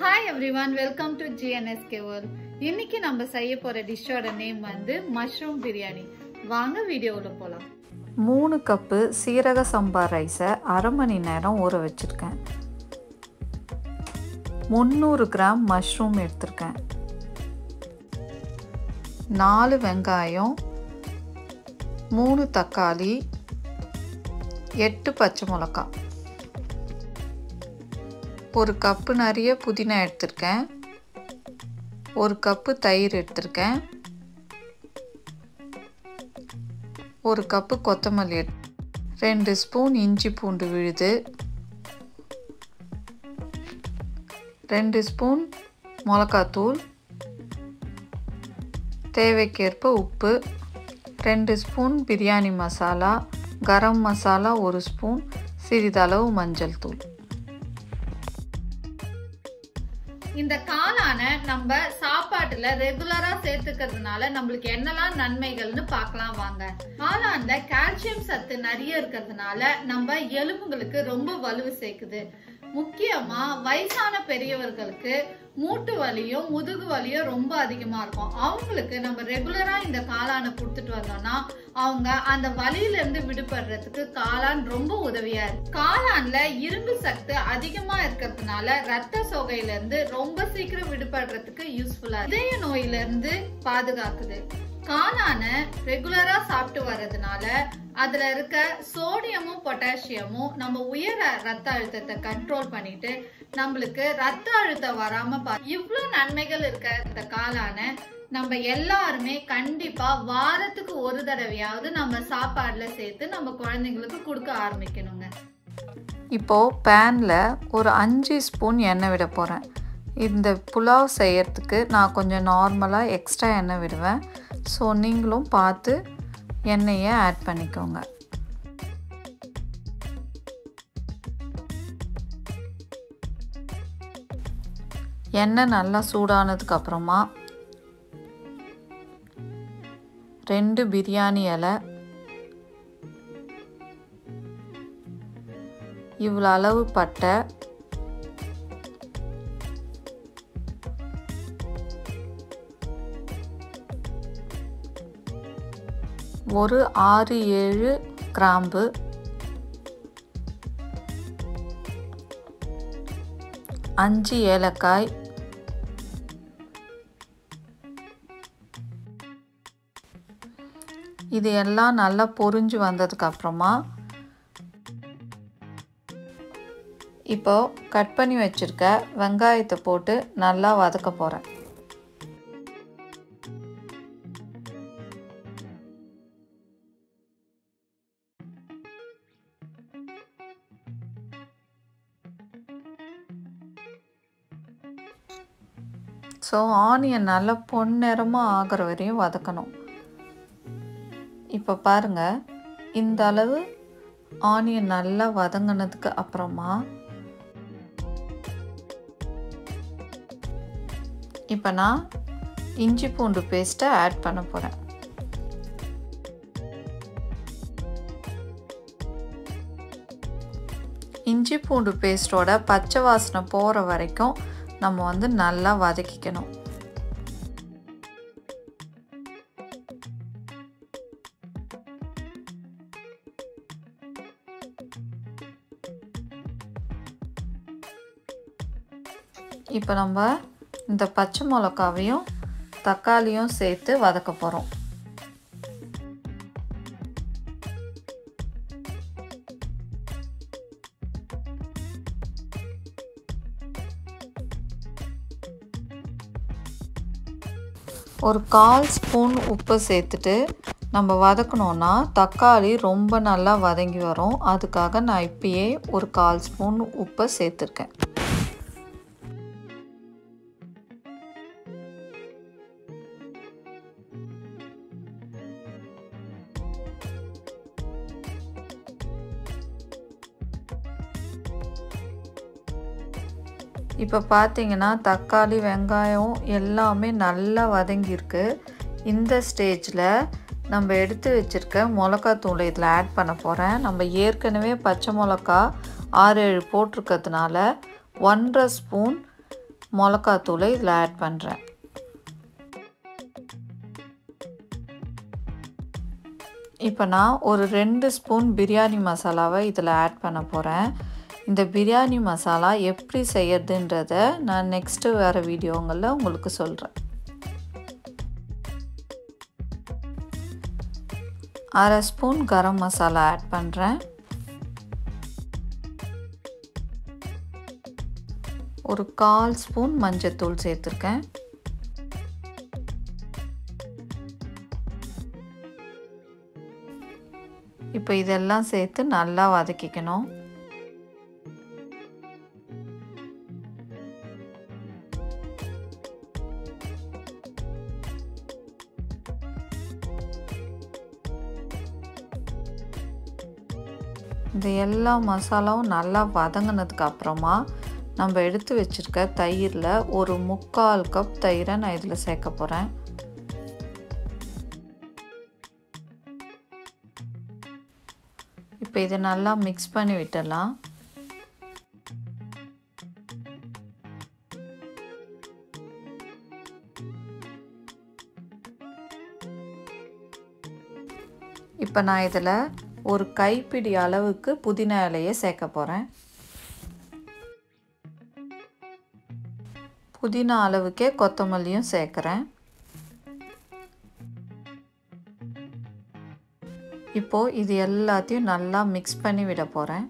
hi everyone welcome to GNSK world இன்னைக்கு நம்ம செய்ய போற டிஷ்ஷோட நேம் வந்து மஷ்ரூம் பிரியாணி வாங்க வீடியோவில் போகலாம் மூணு கப்பு சீரக சம்பா ரைஸை அரை மணி நேரம் ஊற வச்சுருக்கேன் முந்நூறு கிராம் மஷ்ரூம் எடுத்திருக்கேன் நாலு வெங்காயம் மூணு தக்காளி எட்டு பச்சை மிளகா ஒரு கப்பு நிறைய புதினா எடுத்திருக்கேன் ஒரு கப்பு தயிர் எடுத்திருக்கேன் ஒரு கப்பு கொத்தமல்லி ரெண்டு ஸ்பூன் இஞ்சி பூண்டு விழுது ரெண்டு ஸ்பூன் மிளகாத்தூள் தேவைக்கேற்ப உப்பு ரெண்டு ஸ்பூன் பிரியாணி மசாலா கரம் மசாலா ஒரு ஸ்பூன் சிறிதளவு மஞ்சள் தூள் இந்த காளான நம்ம சாப்பாட்டுல ரெகுலரா சேர்த்துக்கிறதுனால நம்மளுக்கு என்னெல்லாம் நன்மைகள்னு பார்க்கலாம் வாங்க காளான்ல கால்சியம் சத்து நிறைய இருக்கிறதுனால நம்ம எலும்புகளுக்கு ரொம்ப வலுவு சேர்க்குது முக்கியமா வயசான பெரியவர்களுக்கு மூட்டு வலியும் முதுகு வலியும் ரொம்ப அதிகமா இருக்கும் அவங்களுக்கு நம்ம ரெகுலரா இந்த காளானை கொடுத்துட்டு வந்தோம்னா அவங்க அந்த வலியில இருந்து விடுபடுறதுக்கு காளான் ரொம்ப உதவியா இருக்கு காளான்ல இரும்பு சத்து அதிகமா இருக்கிறதுனால ரத்த சோகையில இருந்து ரொம்ப சீக்கிரம் விடுபடுறதுக்கு யூஸ்ஃபுல்லா இதய நோயில இருந்து பாதுகாக்குது காளான ரெகுலரா சாப்பிட்டு வர்றதுனால அதுல இருக்க சோடியமும் பொட்டாசியமும் நம்ம உயர ரத்த அழுத்தத்தை கண்ட்ரோல் பண்ணிட்டு நம்மளுக்கு ரத்த அழுத்தம் வராம பா இவ்வளவு நன்மைகள் இருக்க இந்த காளான நம்ம எல்லாருமே கண்டிப்பா வாரத்துக்கு ஒரு தடவையாவது நம்ம சாப்பாடுல சேர்த்து நம்ம குழந்தைங்களுக்கு கொடுக்க ஆரம்பிக்கணுங்க இப்போது பேனில் ஒரு அஞ்சு ஸ்பூன் எண்ணெய் விட போகிறேன் இந்த புலாவ் செய்யறதுக்கு நான் கொஞ்சம் நார்மலாக எக்ஸ்ட்ரா எண்ணெய் விடுவேன் ஸோ நீங்களும் பார்த்து எண்ணெயை ஆட் பண்ணிக்கோங்க எண்ணெய் நல்லா சூடானதுக்கு அப்புறமா ரெண்டு பிரியாணி இலை இவ்வளோ அளவு பட்டை ஒரு ஆறு ஏழு கிராம்பு அஞ்சு ஏலக்காய் இது எல்லாம் நல்லா பொரிஞ்சு வந்ததுக்கு அப்புறமா இப்போ கட் பண்ணி வச்சுருக்க வெங்காயத்தை போட்டு நல்லா வதக்க போகிறேன் ஸோ ஆனியன் நல்லா பொன்னிறமாக ஆகிற வரையும் வதக்கணும் இப்போ பாருங்கள் இந்த அளவு ஆனியன் நல்லா வதங்கினதுக்கு அப்புறமா இப்போ நான் இஞ்சி பூண்டு பேஸ்ட்டை ஆட் பண்ண போகிறேன் இஞ்சி பூண்டு பேஸ்ட்டோட பச்சை வாசனை போகிற வரைக்கும் நம்ம வந்து நல்லா வதக்கிக்கணும் இப்போ நம்ம இந்த பச்சை மிளகாவையும் தக்காளியும் சேர்த்து வதக்க போகிறோம் ஒரு கால் ஸ்பூன் உப்பு சேர்த்துட்டு நம்ம வதக்கணுன்னா தக்காளி ரொம்ப நல்லா வதங்கி வரும் அதுக்காக நான் இப்பயே ஒரு கால் ஸ்பூன் உப்பை சேர்த்துருக்கேன் இப்போ பார்த்தீங்கன்னா தக்காளி வெங்காயம் எல்லாமே நல்லா வதங்கியிருக்கு இந்த ஸ்டேஜில் நம்ம எடுத்து வச்சுருக்க மிளகாத்தூளை இதில் ஆட் பண்ண போகிறேன் நம்ம ஏற்கனவே பச்சை மிளகா ஆறு ஏழு போட்டிருக்கிறதுனால ஒன்றரை ஸ்பூன் மிளகாத்தூளை இதில் ஆட் பண்ணுறேன் இப்போ நான் ஒரு ரெண்டு ஸ்பூன் பிரியாணி மசாலாவை இதில் ஆட் பண்ண போகிறேன் இந்த பிரியாணி மசாலா எப்படி செய்யறதுன்றத நான் நெக்ஸ்ட்டு வேறு வீடியோங்களில் உங்களுக்கு சொல்கிறேன் அரை ஸ்பூன் கரம் மசாலா ஆட் பண்ணுறேன் ஒரு கால் ஸ்பூன் மஞ்சத்தூள் சேர்த்துருக்கேன் இப்போ இதெல்லாம் சேர்த்து நல்லா வதக்கிக்கணும் இந்த எல்லா மசாலாவும் நல்லா வதங்கினதுக்கு அப்புறமா நம்ம எடுத்து வச்சுருக்க தயிரில் ஒரு முக்கால் கப் தயிரை நான் இதில் சேர்க்க போகிறேன் இப்போ இதை நல்லா மிக்ஸ் பண்ணி விட்டுடலாம் இப்போ நான் இதில் ஒரு கைப்பிடி அளவுக்கு புதினா இலையை சேர்க்க போகிறேன் புதினா அளவுக்கே கொத்தமல்லியும் சேர்க்குறேன் இப்போது இது எல்லாத்தையும் நல்லா மிக்ஸ் பண்ணி விட போகிறேன்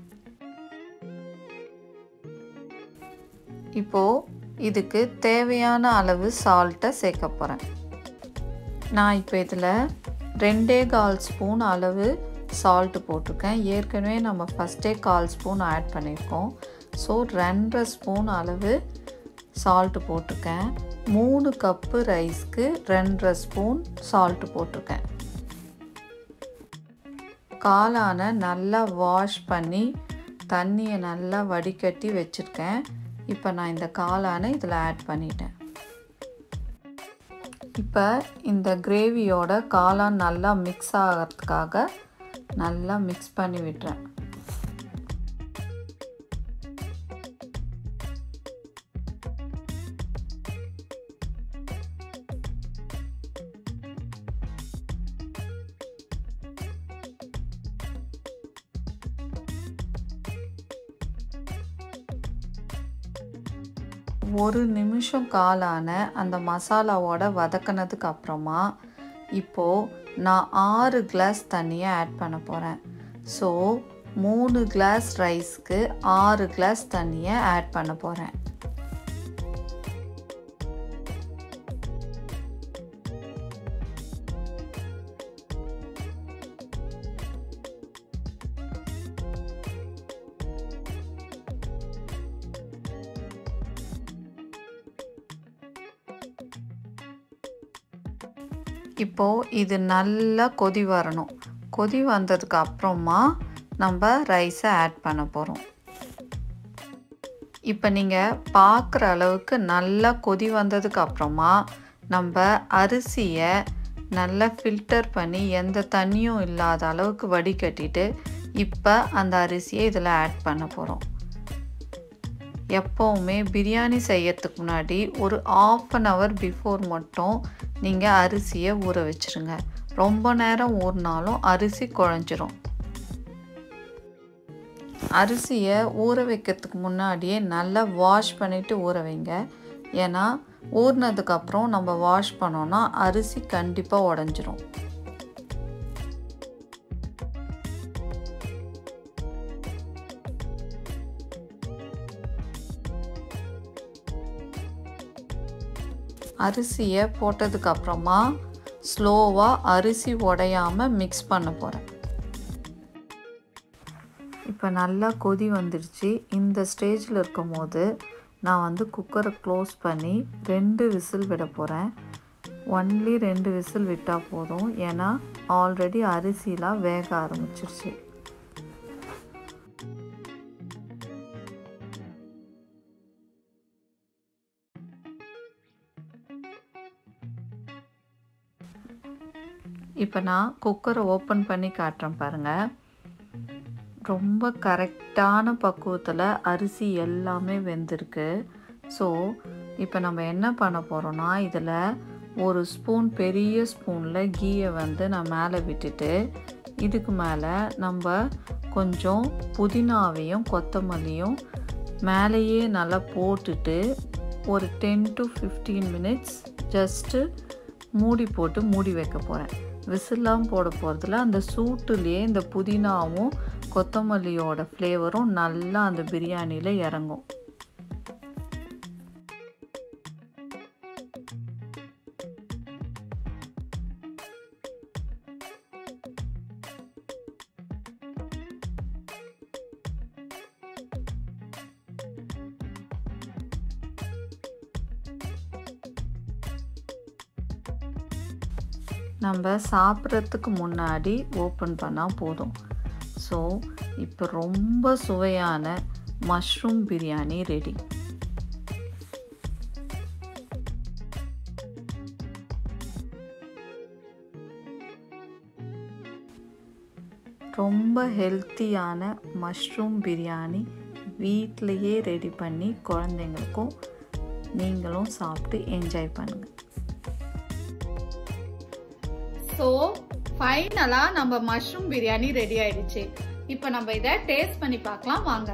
இப்போது இதுக்கு தேவையான அளவு சால்ட்டை சேர்க்க போகிறேன் நான் இப்போ இதில் ரெண்டே கால் ஸ்பூன் அளவு சால்ட்டு போட்டிருக்கேன் ஏற்கனவே நம்ம ஃபஸ்ட்டே கால் ஸ்பூன் ஆட் பண்ணியிருக்கோம் ஸோ ரெண்டரை ஸ்பூன் அளவு சால்ட்டு போட்டிருக்கேன் மூணு கப்பு ரைஸ்க்கு ரெண்டரை ஸ்பூன் சால்ட்டு போட்டிருக்கேன் காளானை நல்லா வாஷ் பண்ணி தண்ணியை நல்லா வடிகட்டி வச்சுருக்கேன் இப்போ நான் இந்த காளானை இதில் ஆட் பண்ணிட்டேன் இப்போ இந்த கிரேவியோட காளான் நல்லா மிக்ஸ் ஆகிறதுக்காக நல்லா மிக்ஸ் பண்ணி விட்டுறேன் ஒரு நிமிஷம் காலான அந்த மசாலாவோட வதக்கினதுக்கு அப்புறமா இப்போது நான் ஆறு கிளாஸ் தண்ணியை ஆட் பண்ண போகிறேன் ஸோ மூணு கிளாஸ் ரைஸ்க்கு ஆறு கிளாஸ் தண்ணியை ஆட் பண்ண போகிறேன் இப்போது இது நல்லா கொதி வரணும் கொதி வந்ததுக்கு அப்புறமா நம்ம ரைஸை ஆட் பண்ண போகிறோம் இப்போ நீங்கள் பார்க்குற அளவுக்கு நல்லா கொதி வந்ததுக்கு அப்புறமா நம்ம அரிசியை நல்லா ஃபில்டர் பண்ணி எந்த தண்ணியும் இல்லாத அளவுக்கு வடிகட்டிட்டு இப்போ அந்த அரிசியை இதில் ஆட் பண்ண போகிறோம் எப்போவுமே பிரியாணி செய்யறதுக்கு முன்னாடி ஒரு ஆஃப் அன் ஹவர் பிஃபோர் மட்டும் நீங்கள் அரிசியை ஊற வச்சுருங்க ரொம்ப நேரம் ஊறினாலும் அரிசி குழஞ்சிரும் அரிசியை ஊற வைக்கிறதுக்கு முன்னாடியே நல்லா வாஷ் பண்ணிவிட்டு ஊற வைங்க ஏன்னா ஊறினதுக்கப்புறம் நம்ம வாஷ் பண்ணோன்னா அரிசி கண்டிப்பாக உடஞ்சிரும் அரிசியை போட்டதுக்கப்புறமா ஸ்லோவாக அரிசி உடையாமல் மிக்ஸ் பண்ண போகிறேன் இப்போ நல்லா கொதி வந்துடுச்சு இந்த ஸ்டேஜில் இருக்கும் போது நான் வந்து குக்கரை க்ளோஸ் பண்ணி ரெண்டு விசில் விட போகிறேன் ஒன்லி ரெண்டு விசில் விட்டால் போதும் ஏன்னா ஆல்ரெடி அரிசிலாம் வேக ஆரம்பிச்சிருச்சு இப்போ நான் குக்கரை ஓப்பன் பண்ணி காட்டுறேன் பாருங்கள் ரொம்ப கரெக்டான பக்குவத்தில் அரிசி எல்லாமே வெந்திருக்கு ஸோ இப்போ நம்ம என்ன பண்ண போகிறோம்னா இதில் ஒரு ஸ்பூன் பெரிய ஸ்பூனில் கீயை வந்து நான் மேலே விட்டுட்டு இதுக்கு மேலே நம்ம கொஞ்சம் புதினாவையும் கொத்தமல்லியும் மேலேயே நல்லா போட்டுட்டு ஒரு ten to fifteen minutes just மூடி போட்டு மூடி வைக்க போகிறேன் விசில்லாம் போட போகிறதுல அந்த சூட்டுலேயே இந்த புதினாவும் கொத்தமல்லியோட ஃப்ளேவரும் நல்லா அந்த பிரியாணியில் இறங்கும் நம்ம சாப்பிட்றதுக்கு முன்னாடி ஓப்பன் பண்ணால் போதும் ஸோ இப்போ ரொம்ப சுவையான மஷ்ரூம் பிரியாணி ரெடி ரொம்ப ஹெல்த்தியான மஷ்ரூம் பிரியாணி வீட்டிலையே ரெடி பண்ணி குழந்தைங்களுக்கும் நீங்களும் சாப்பிட்டு என்ஜாய் பண்ணுங்கள் ஸோ ஃபைனலாக நம்ம மஷ்ரூம் பிரியாணி ரெடி ஆயிடுச்சு இப்போ நம்ம இதை டேஸ்ட் பண்ணி பார்க்கலாம் வாங்க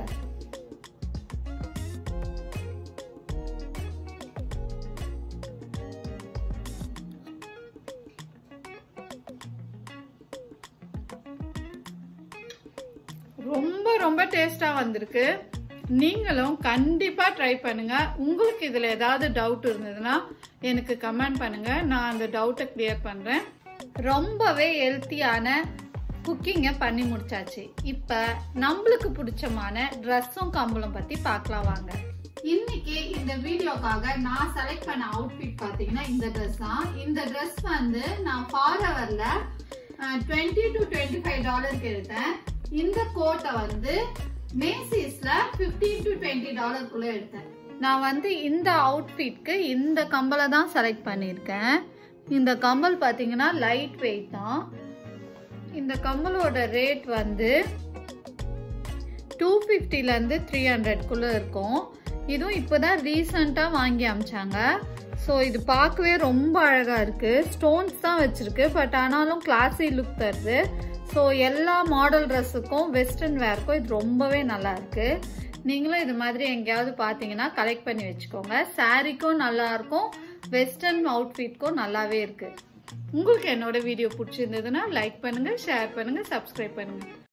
ரொம்ப ரொம்ப டேஸ்டாக வந்திருக்கு நீங்களும் கண்டிப்பாக ட்ரை பண்ணுங்க உங்களுக்கு இதில் ஏதாவது டவுட் இருந்ததுன்னா எனக்கு கமெண்ட் பண்ணுங்க நான் அந்த டவுட்டை கிளியர் பண்ணுறேன் ரொம்பவே ஹெல்த்தியான குக்கிங்கை பண்ணி முடிச்சாச்சு இப்போ நம்மளுக்கு பிடிச்சமான ட்ரெஸ்ஸும் கம்பளம் பற்றி பார்க்கலாம் வாங்க இன்னைக்கு இந்த வீடியோக்காக நான் செலக்ட் பண்ண அவுட்ஃபிட் பார்த்தீங்கன்னா இந்த ட்ரெஸ் தான் இந்த ட்ரெஸ் வந்து நான் ஃபாரவரில் டுவெண்ட்டி டு டுவெண்ட்டி ஃபைவ் டாலருக்கு எடுத்தேன் இந்த கோட்டை வந்து மேசிஸ்ல ஃபிஃப்டீன் டு டுவெண்ட்டி டாலருக்குள்ள எடுத்தேன் நான் வந்து இந்த அவுட்ஃபிட்க்கு இந்த கம்பலை தான் செலக்ட் பண்ணியிருக்கேன் இந்த கம்பல் பார்த்தீங்கன்னா லைட் வெயிட் தான் இந்த கம்பலோட ரேட் வந்து டூ ஃபிஃப்டிலேருந்து த்ரீ ஹண்ட்ரட்குள்ளே இருக்கும் இதுவும் இப்போ தான் ரீசண்டாக வாங்கி அமிச்சாங்க ஸோ இது பார்க்கவே ரொம்ப அழகாக இருக்குது ஸ்டோன்ஸ் தான் வச்சுருக்கு பட் ஆனாலும் கிளாஸி லுக் தருது ஸோ எல்லா மாடல் ட்ரெஸ்ஸுக்கும் வெஸ்டர்ன் வேர்க்கும் இது ரொம்பவே நல்லா இருக்கு நீங்களும் இது மாதிரி எங்கேயாவது பார்த்தீங்கன்னா கலெக்ட் பண்ணி வச்சுக்கோங்க சாரீக்கும் நல்லா இருக்கும் வெஸ்டர்ன் அவுட்ஃபிட்க்கும் நல்லாவே இருக்கு உங்களுக்கு என்னோட வீடியோ பிடிச்சிருந்ததுன்னா லைக் பண்ணுங்க ஷேர் பண்ணுங்க சப்ஸ்கிரைப் பண்ணுங்க